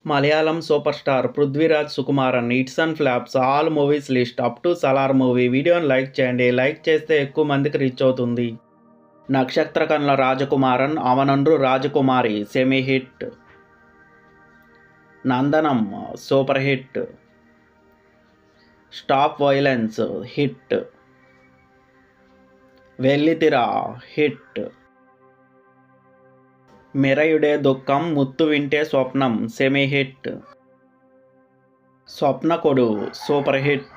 Malayalam super star Prithviraj Sukumaran hits and flops all movies list up to Salaar movie వీడియోని like చేయండి like చేస్తే ఎక్కువ మందికి రీచ్ అవుతుంది Nakshathrakannulla Rajakumaran Avanundoru Rajakumari semi hit Nandanam super hit stop violence hit Vellithira hit Meerayude Dukham Muthuvinte Swapnam semi hit Swapnakoodu super hit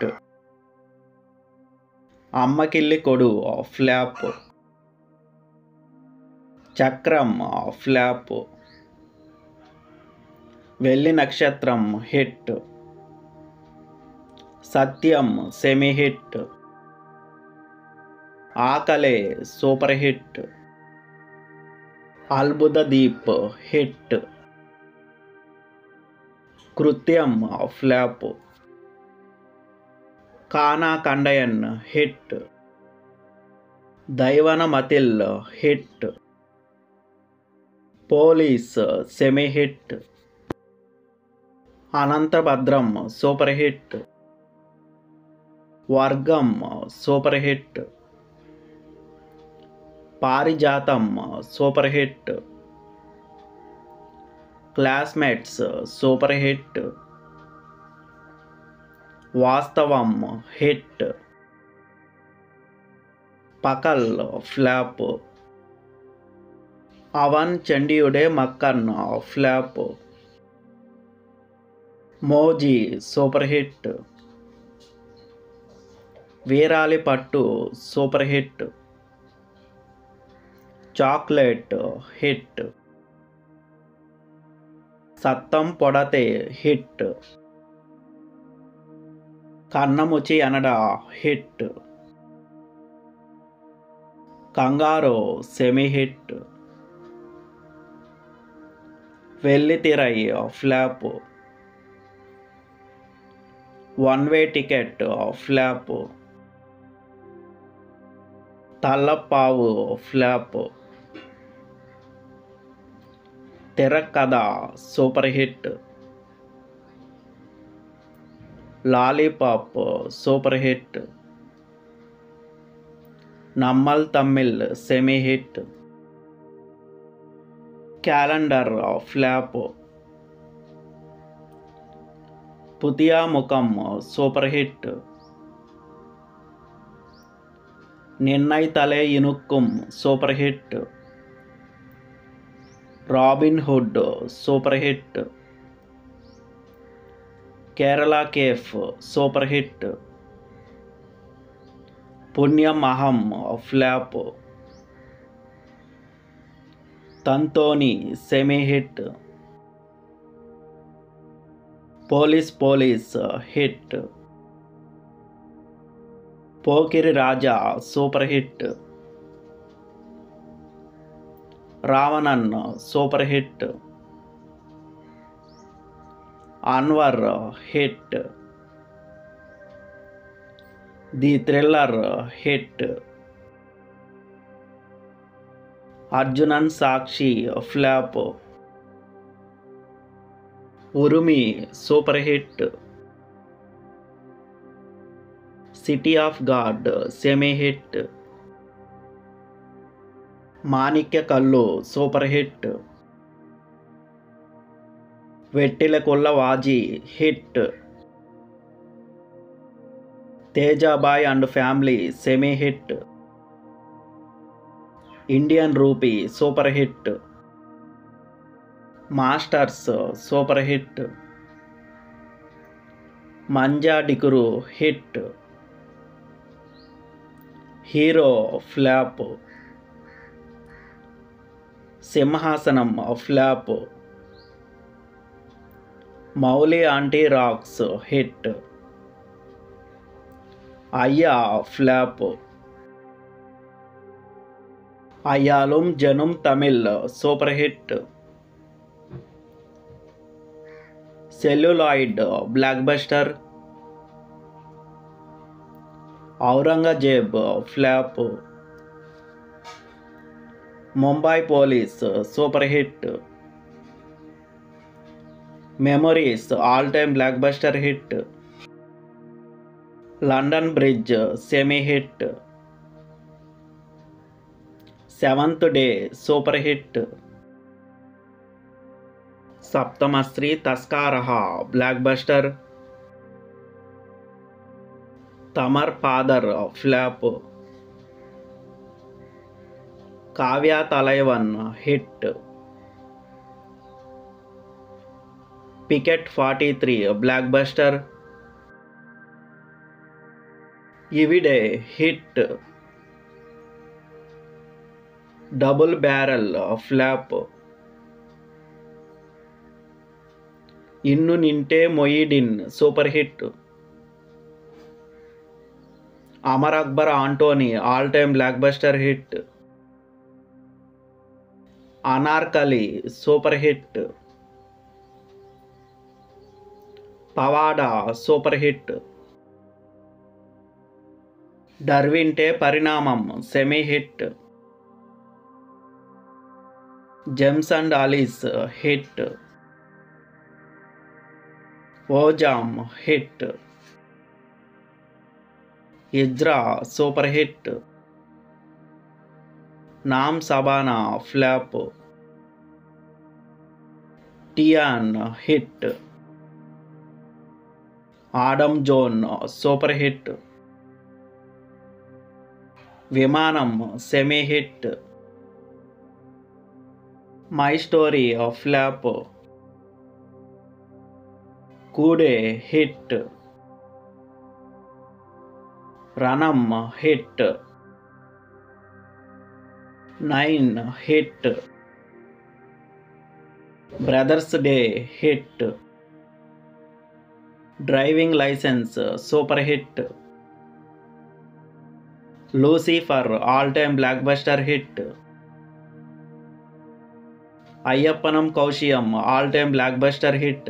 Ammakilikkoodu flop Chakram flop Velli Nakshatram hit Satyam semi hit Akale super hit Albhutha Dweep hit Krithyam flop Kana Kandaen hit దైవన Daivanamathil hit police semi hit Ananthabhadram super hit Vargam super hit Parijatham super hit classmates super hit Vasthavam hit Pakal flop Avan Chandiyude Makan flop Mozhi super hit Veeralipattu super hit chocolate hit Satham Podathe hit Kannamoochi Yenada hit kangaroo semi hit Vellithirai flop one way ticket flop Thalappavu flop Thirakkatha super hit lollipop super hit Nammal Thammil semi hit calendar flop Puthiya Mukham super hit నిన్నై తలే ఇనుక్కుం super hit Robin Hood super hit Kerala cafe super hit Punyam Aham flop Thanthonni semi hit police police hit Pokkiri Raja super hit Raavanan super hit Anwar hit the thriller hit Arjunan Sakshi flop Urumi super hit city of God semi hit Manikyakkallu super hit Veettilekkulla Vazhi hit Tejabhai and family semi hit Indian rupee super hit masters super hit Manjadikuru hit hero flop Simhasanam flop Mouli aunty rocks hit అయ్యా flop అయ్యాலும் జనుం Tamil super hit celluloid blockbuster Aurangzeb flop Mumbai police super hit memories all time blockbuster hit London bridge semi hit seventh day super hit Sapthamashree Thaskaraha blockbuster Tamaar Padaar flop Kaviya Thalaivan hit picket forty three blockbuster Ivide hit double barrel flop Ennu Ninte Moideen super hit Amar Akbar Antony all time blockbuster hit Anarkali super hit పవాడా super hit డర్వింటే Parinamam semi hit James and Alice hit Oozham hit Ezra super hit Naam Shabana flop Tiyaan hit Adam Joan super hit Vimanam semi hit my story flop Koode hit Ranam hit nine hit brothers day hit driving licence super hit Lucifer all time blockbuster hit Ayyappanum Koshiyum all time blockbuster hit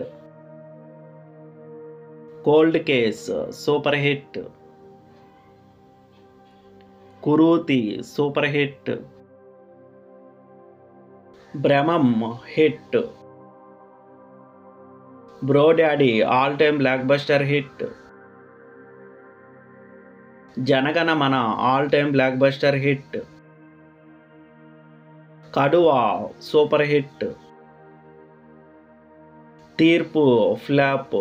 cold case super hit Kuruthi super hit Bhramam hit bro daddy all time blockbuster hit Jana Gana Mana all time blockbuster hit Kaduva super hit Theerppu flop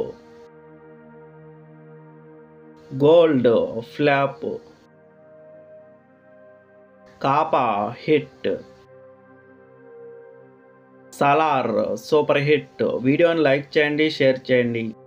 gold flop Kaapa hit Salaar super hit వీడియోని like చేయండి share చేయండి